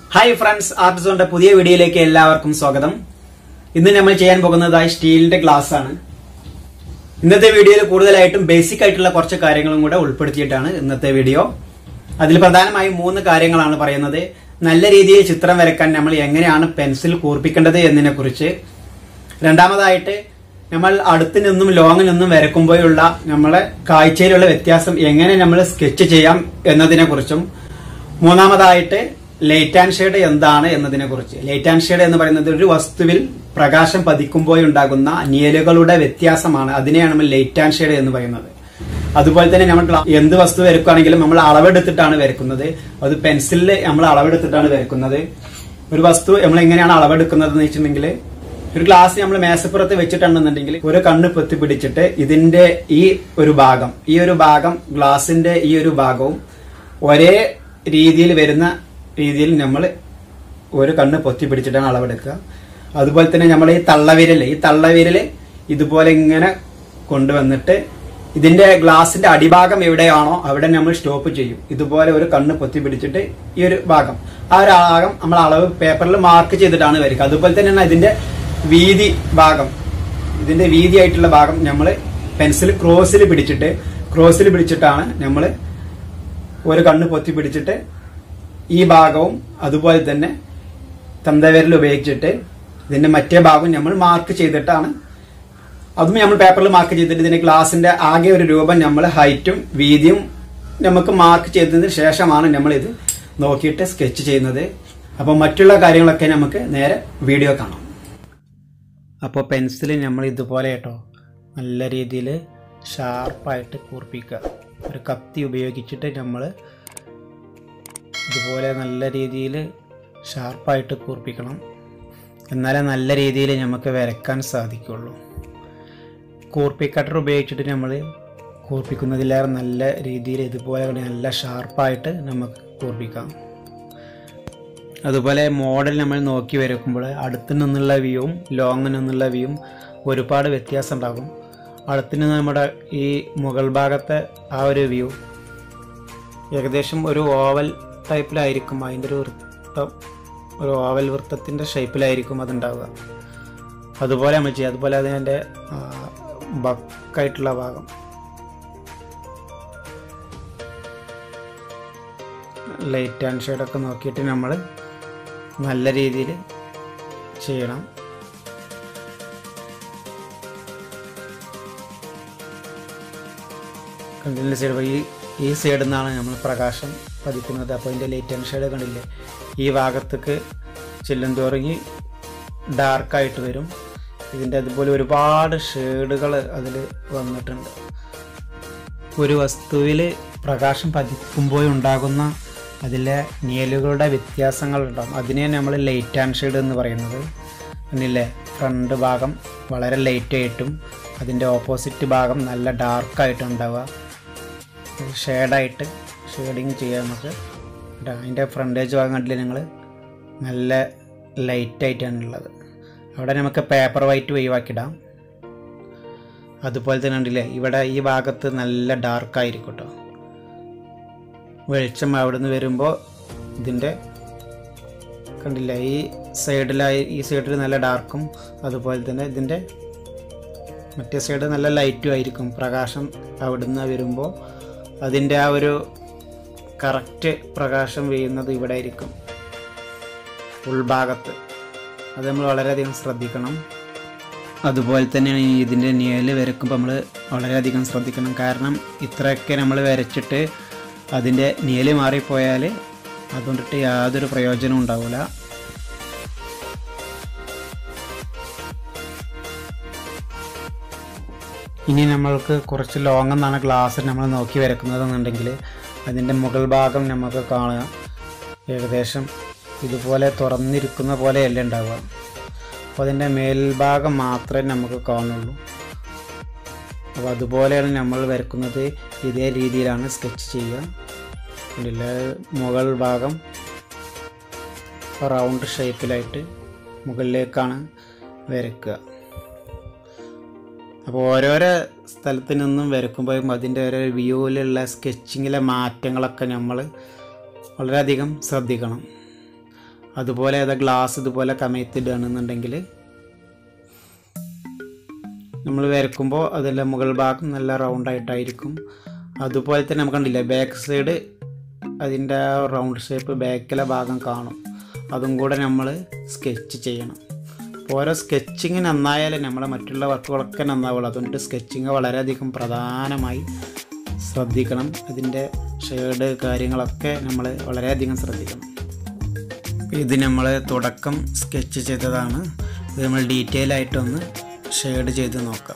hi friends ആർട്ടിസോണിന്റെ പുതിയ വീഡിയോയിലേക്ക് എല്ലാവർക്കും സ്വാഗതം ഇന്ന് നമ്മൾ ചെയ്യാൻ പോകുന്നതായി സ്റ്റീലിന്റെ ഗ്ലാസ് ആണ് ഇന്നത്തെ വീഡിയോയിൽ കൂടുതലായിട്ടും ബേസിക് ആയിട്ടുള്ള കുറച്ച് കാര്യങ്ങളും കൂടെ ഉൾപ്പെടുത്തിയിട്ടാണ് ഇന്നത്തെ വീഡിയോ അതിൽ പ്രധാനമായും മൂന്ന് കാര്യങ്ങളാണ് പറയുന്നത് നല്ല രീതിയിൽ ചിത്രം വരയ്ക്കാൻ നമ്മൾ എങ്ങനെയാണ് പെൻസിൽ കൂർപ്പിക്കേണ്ടത് എന്നതിനെ കുറിച്ച് രണ്ടാമതായിട്ട് നമ്മൾ അടുത്ത് നിന്നും ലോങ്ങിൽ നിന്നും വരക്കുമ്പോഴുള്ള നമ്മളെ കാഴ്ചയിലുള്ള വ്യത്യാസം എങ്ങനെ നമ്മൾ സ്കെച്ച് ചെയ്യാം എന്നതിനെ കുറിച്ചും മൂന്നാമതായിട്ട് ലൈറ്റ് ആൻഡ് ഷെയ്ഡ് എന്താണ് എന്നതിനെ കുറിച്ച് ലൈറ്റ് ആൻഡ് ഷെയ്ഡ് എന്ന് പറയുന്നത് ഒരു വസ്തുവിൽ പ്രകാശം പതിക്കുമ്പോഴുണ്ടാകുന്ന നിയലുകളുടെ വ്യത്യാസമാണ് അതിനെയാണ് നമ്മൾ ലൈറ്റ് ആൻഡ് ഷെയ്ഡ് എന്ന് പറയുന്നത് അതുപോലെ തന്നെ നമ്മൾ ഗ്ലാ- എന്ത് വസ്തു വരക്കുകയാണെങ്കിലും നമ്മൾ അളവെടുത്തിട്ടാണ് വരക്കുന്നത് അത് പെൻസിലിൽ നമ്മൾ അളവെടുത്തിട്ടാണ് വരക്കുന്നത് ഒരു വസ്തു നമ്മൾ എങ്ങനെയാണ് അളവെടുക്കുന്നത് എന്ന് വെച്ചിട്ടുണ്ടെങ്കിൽ ഒരു ഗ്ലാസ് നമ്മൾ മേശപ്പുറത്ത് വെച്ചിട്ടുണ്ടെന്നുണ്ടെങ്കിൽ ഒരു കണ്ണ് പൊത്തി പിടിച്ചിട്ട് ഇതിന്റെ ഈ ഒരു ഭാഗം ഈ ഒരു ഭാഗം ഗ്ലാസിന്റെ ഈ ഒരു ഭാഗവും ഒരേ രീതിയിൽ വരുന്ന രീതിയിൽ നമ്മൾ ഒരു കണ്ണ് പൊത്തി പിടിച്ചിട്ടാണ് അളവെടുക്കുക അതുപോലെ തന്നെ നമ്മൾ ഈ തള്ളവിരല് ഈ തള്ളവിരല് ഇതുപോലെ ഇങ്ങനെ കൊണ്ടുവന്നിട്ട് ഇതിന്റെ ഗ്ലാസിന്റെ അടിഭാഗം എവിടെയാണോ അവിടെ നമ്മൾ സ്റ്റോപ്പ് ചെയ്യും ഇതുപോലെ ഒരു കണ്ണ് പൊത്തി പിടിച്ചിട്ട് ഈ ഒരു ഭാഗം ആ ഒരു ഭാഗം നമ്മൾ അളവ് പേപ്പറിൽ മാർക്ക് ചെയ്തിട്ടാണ് വരിക അതുപോലെ തന്നെയാണ് ഇതിന്റെ വീതി ഭാഗം ഇതിന്റെ വീതിയായിട്ടുള്ള ഭാഗം നമ്മൾ പെൻസിൽ ക്രോസിൽ പിടിച്ചിട്ട് ക്രോസിൽ പിടിച്ചിട്ടാണ് നമ്മൾ ഒരു കണ്ണ് പൊത്തി പിടിച്ചിട്ട് ഈ ഭാഗവും അതുപോലെ തന്നെ തന്തവിരൽ ഉപയോഗിച്ചിട്ട് ഇതിന്റെ മറ്റേ ഭാഗവും നമ്മൾ മാർക്ക് ചെയ്തിട്ടാണ് അതും നമ്മൾ പേപ്പറിൽ മാർക്ക് ചെയ്തിട്ട് ഇതിന്റെ ഗ്ലാസിന്റെ ആകെ ഒരു രൂപം നമ്മൾ ഹൈറ്റും വീതിയും നമുക്ക് മാർക്ക് ചെയ്തതിന് ശേഷമാണ് നമ്മൾ ഇത് നോക്കിയിട്ട് സ്കെച്ച് ചെയ്യുന്നത് അപ്പോൾ മറ്റുള്ള കാര്യങ്ങളൊക്കെ നമുക്ക് നേരെ വീഡിയോ കാണാം അപ്പോൾ പെൻസിൽ നമ്മൾ ഇതുപോലെ കേട്ടോ നല്ല രീതിയിൽ ഷാർപ്പായിട്ട് കൂർപ്പിക്കുക ഒരു കത്തി ഉപയോഗിച്ചിട്ട് നമ്മൾ ഇതുപോലെ നല്ല രീതിയിൽ ഷാർപ്പായിട്ട് കൂർപ്പിക്കണം എന്നാലേ നല്ല രീതിയിൽ നമുക്ക് വരയ്ക്കാൻ സാധിക്കുള്ളൂ കൂർപ്പി കട്ടർ ഉപയോഗിച്ചിട്ട് നമ്മൾ കൂർപ്പിക്കുന്നതിലേറെ നല്ല രീതിയിൽ ഇതുപോലെ നല്ല ഷാർപ്പായിട്ട് നമുക്ക് കൂർപ്പിക്കാം അതുപോലെ മോഡൽ നമ്മൾ നോക്കി വരക്കുമ്പോൾ അടുത്തു നിന്നുള്ള വ്യൂവും ലോങ്ങിൽ നിന്നുള്ള വ്യൂവും ഒരുപാട് വ്യത്യാസം ഉണ്ടാകും അടുത്തു നിന്ന് നമ്മുടെ ഈ മുകൾ ഭാഗത്തെ ആ ഒരു വ്യൂ ഏകദേശം ഒരു ഓവൽ ടൈപ്പിലായിരിക്കും അതിൻ്റെ ഒരു വൃത്തം ഒരു ഓവൽ വൃത്തത്തിൻ്റെ ഷേപ്പിലായിരിക്കും അതുണ്ടാവുക അതുപോലെ നമ്മൾ ചെയ്യുക അതുപോലെ അതിൻ്റെ ബക്കായിട്ടുള്ള ഭാഗം ലൈറ്റ് ആൻഡ് ഷെയ്ഡൊക്കെ നോക്കിയിട്ട് നമ്മൾ നല്ല രീതിയിൽ ചെയ്യണം കണ്ടില്ല സൈഡ് ഈ ഈ സൈഡിൽ നിന്നാണ് നമ്മൾ പ്രകാശം പതിക്കുന്നത് അപ്പോൾ ഇതിൻ്റെ ലൈറ്റ് ആൻഡ് ഷെയ്ഡ് കണ്ടില്ലേ ഈ ഭാഗത്തേക്ക് ചെല്ലും തോറും ഈ ഡാർക്കായിട്ട് വരും ഇതിൻ്റെ അതുപോലെ ഒരുപാട് ഷെയ്ഡുകൾ അതിൽ വന്നിട്ടുണ്ട് ഒരു വസ്തുവിൽ പ്രകാശം പതിക്കുമ്പോഴുണ്ടാകുന്ന അതിലെ നിയലുകളുടെ വ്യത്യാസങ്ങൾ ഉണ്ടാകും അതിനെ നമ്മൾ ലൈറ്റ് ആൻഡ് ഷെയ്ഡ് എന്ന് പറയുന്നത് എന്നില്ലേ ഫ്രണ്ട് ഭാഗം വളരെ ലൈറ്റ് ആയിട്ടും അതിൻ്റെ ഓപ്പോസിറ്റ് ഭാഗം നല്ല ഡാർക്കായിട്ടും ഉണ്ടാവുക ഷെയ്ഡായിട്ട് ഷെയ്ഡിങ് ചെയ്യാം നമുക്ക് കേട്ടോ അതിൻ്റെ ഫ്രണ്ടേജ് ഭാഗം കണ്ടില്ലേ നിങ്ങൾ നല്ല ലൈറ്റായിട്ടാണ് ഉള്ളത് അവിടെ നമുക്ക് പേപ്പർ വൈറ്റ് ഒഴിവാക്കിടാം അതുപോലെ തന്നെ ഉണ്ടല്ലേ ഇവിടെ ഈ ഭാഗത്ത് നല്ല ഡാർക്കായിരിക്കും കേട്ടോ വെളിച്ചം അവിടെ നിന്ന് വരുമ്പോൾ ഇതിൻ്റെ കണ്ടില്ല ഈ സൈഡിലായി ഈ സൈഡിൽ നല്ല ഡാർക്കും അതുപോലെ തന്നെ ഇതിൻ്റെ മറ്റേ സൈഡ് നല്ല ലൈറ്റും ആയിരിക്കും പ്രകാശം അവിടുന്ന് വരുമ്പോൾ അതിൻ്റെ ആ ഒരു കറക്റ്റ് പ്രകാശം വീഴുന്നത് ഇവിടെ ആയിരിക്കും ഉൾഭാഗത്ത് അത് നമ്മൾ വളരെയധികം ശ്രദ്ധിക്കണം അതുപോലെ തന്നെയാണ് ഈ ഇതിൻ്റെ നിഴല് വരക്കുമ്പോൾ നമ്മൾ വളരെയധികം ശ്രദ്ധിക്കണം കാരണം ഇത്രയൊക്കെ നമ്മൾ വരച്ചിട്ട് അതിൻ്റെ നിഴല് മാറിപ്പോയാൽ അതുകൊണ്ടിട്ട് യാതൊരു പ്രയോജനവും ഉണ്ടാവില്ല ഇനി നമ്മൾക്ക് കുറച്ച് ലോങ് എന്നാണ് ഗ്ലാസ് നമ്മൾ നോക്കി വരക്കുന്നതെന്നുണ്ടെങ്കിൽ അതിൻ്റെ മുകൾ ഭാഗം നമുക്ക് കാണുക ഏകദേശം ഇതുപോലെ തുറന്നിരിക്കുന്ന പോലെയല്ല ഉണ്ടാവുക അപ്പോൾ അതിൻ്റെ മേൽഭാഗം മാത്രമേ നമുക്ക് കാണുള്ളൂ അപ്പോൾ അതുപോലെയാണ് നമ്മൾ വരക്കുന്നത് ഇതേ രീതിയിലാണ് സ്കെച്ച് ചെയ്യുക ഇതിൽ മുകൾ ഭാഗം റൗണ്ട് ഷേപ്പിലായിട്ട് മുകളിലേക്കാണ് വരയ്ക്കുക അപ്പോൾ ഓരോരോ സ്ഥലത്ത് നിന്നും വരക്കുമ്പോഴും അതിൻ്റെ ഓരോ വ്യൂവിലുള്ള സ്കെച്ചിങ്ങിലെ മാറ്റങ്ങളൊക്കെ നമ്മൾ വളരെയധികം ശ്രദ്ധിക്കണം അതുപോലെ ഏതാ ഗ്ലാസ് ഇതുപോലെ കമയത്തിടുകയാണെന്നുണ്ടെങ്കിൽ നമ്മൾ വരക്കുമ്പോൾ അതിൻ്റെ മുകൾ ഭാഗം നല്ല റൗണ്ട് ആയിട്ടായിരിക്കും അതുപോലെ തന്നെ നമുക്ക് കണ്ടില്ലേ ബാക്ക് സൈഡ് അതിൻ്റെ റൗണ്ട് ഷേപ്പ് ബാക്കിലെ ഭാഗം കാണും അതും കൂടെ നമ്മൾ സ്കെച്ച് ചെയ്യണം അപ്പോൾ ഓരോ സ്കെച്ചിങ് നന്നായാലേ നമ്മളെ മറ്റുള്ള വർക്കുകളൊക്കെ നന്നാവുള്ളൂ അതുകൊണ്ട് സ്കെച്ചിങ് വളരെയധികം പ്രധാനമായി ശ്രദ്ധിക്കണം അതിൻ്റെ ഷെയ്ഡ് കാര്യങ്ങളൊക്കെ നമ്മൾ വളരെയധികം ശ്രദ്ധിക്കണം ഇത് നമ്മൾ തുടക്കം സ്കെച്ച് ചെയ്തതാണ് ഇത് നമ്മൾ ഡീറ്റെയിൽ ആയിട്ടൊന്ന് ഷെയ്ഡ് ചെയ്ത് നോക്കാം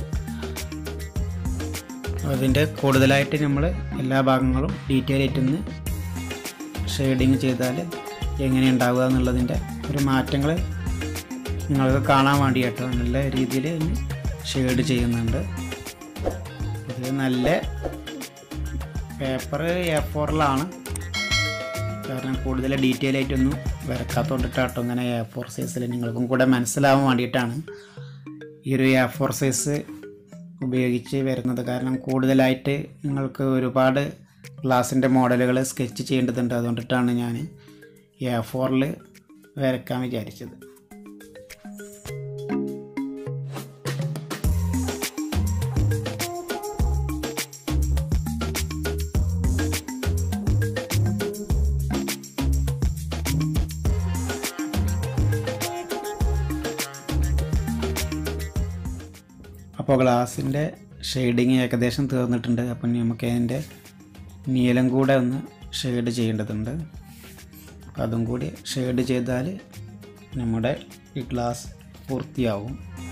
അതിൻ്റെ കൂടുതലായിട്ട് നമ്മൾ എല്ലാ ഭാഗങ്ങളും ഡീറ്റെയിൽ ആയിട്ടൊന്ന് ഷെയ്ഡിങ് ചെയ്താൽ എങ്ങനെ ഉണ്ടാവുക എന്നുള്ളതിൻ്റെ ഒരു മാറ്റങ്ങൾ നിങ്ങൾക്ക് കാണാൻ വേണ്ടി കേട്ടോ നല്ല രീതിയിൽ ഷെയ്ഡ് ചെയ്യുന്നുണ്ട് ഇത് നല്ല പേപ്പർ എ ഫോറിലാണ് കാരണം കൂടുതൽ ഡീറ്റെയിൽ ആയിട്ടൊന്നും വരക്കാത്തോണ്ടിട്ടാട്ടോ ഇങ്ങനെ എ ഫോർ സൈസിൽ നിങ്ങൾക്കും കൂടെ മനസ്സിലാവാൻ വേണ്ടിയിട്ടാണ് ഈ ഒരു എ ഫോർ സൈസ് ഉപയോഗിച്ച് വരുന്നത് കാരണം കൂടുതലായിട്ട് നിങ്ങൾക്ക് ഒരുപാട് ഗ്ലാസിൻ്റെ മോഡലുകൾ സ്കെച്ച് ചെയ്യേണ്ടതുണ്ട് അതുകൊണ്ടിട്ടാണ് ഞാൻ എ ഫോറിൽ വരക്കാൻ വിചാരിച്ചത് അപ്പോൾ ഗ്ലാസിൻ്റെ ഷെയ്ഡിങ് ഏകദേശം തീർന്നിട്ടുണ്ട് അപ്പം നമുക്ക് അതിൻ്റെ നീലം കൂടെ ഒന്ന് ഷെയ്ഡ് ചെയ്യേണ്ടതുണ്ട് അപ്പം അതും കൂടി ഷെയ്ഡ് ചെയ്താൽ നമ്മുടെ ഈ ഗ്ലാസ് പൂർത്തിയാവും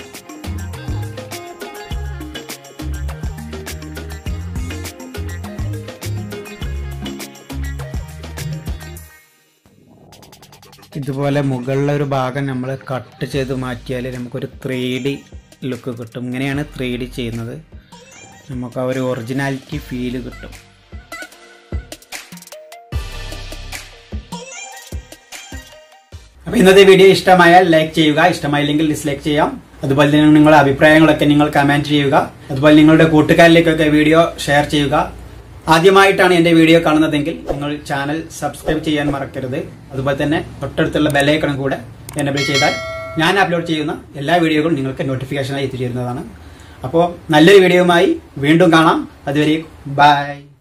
ഇതുപോലെ മുകളിലെ ഒരു ഭാഗം നമ്മൾ കട്ട് ചെയ്ത് മാറ്റിയാൽ നമുക്കൊരു ത്രീ ഡി ലുക്ക് കിട്ടും ഇങ്ങനെയാണ് ത്രീ ഡി ചെയ്യുന്നത് നമുക്ക് ആ ഒരു ഒറിജിനാലിറ്റി ഫീല് കിട്ടും അപ്പോൾ ഇന്നത്തെ വീഡിയോ ഇഷ്ടമായാൽ ലൈക്ക് ചെയ്യുക ഇഷ്ടമായില്ലെങ്കിൽ ഡിസ്ലൈക്ക് ചെയ്യാം അതുപോലെ തന്നെ നിങ്ങളുടെ അഭിപ്രായങ്ങളൊക്കെ നിങ്ങൾ കമന്റ് ചെയ്യുക അതുപോലെ നിങ്ങളുടെ കൂട്ടുകാരിലേക്കൊക്കെ വീഡിയോ ഷെയർ ചെയ്യുക ആദ്യമായിട്ടാണ് എന്റെ വീഡിയോ കാണുന്നതെങ്കിൽ നിങ്ങൾ ചാനൽ സബ്സ്ക്രൈബ് ചെയ്യാൻ മറക്കരുത് അതുപോലെ തന്നെ തൊട്ടടുത്തുള്ള ബെല്ലൈക്കണം കൂടെ എനബിൾ ചെയ്താൽ ഞാൻ അപ്ലോഡ് ചെയ്യുന്ന എല്ലാ വീഡിയോകളും നിങ്ങൾക്ക് നോട്ടിഫിക്കേഷനായി എത്തിച്ചേരുന്നതാണ് അപ്പോൾ നല്ലൊരു വീഡിയോയുമായി വീണ്ടും കാണാം അതുവരെ ബൈ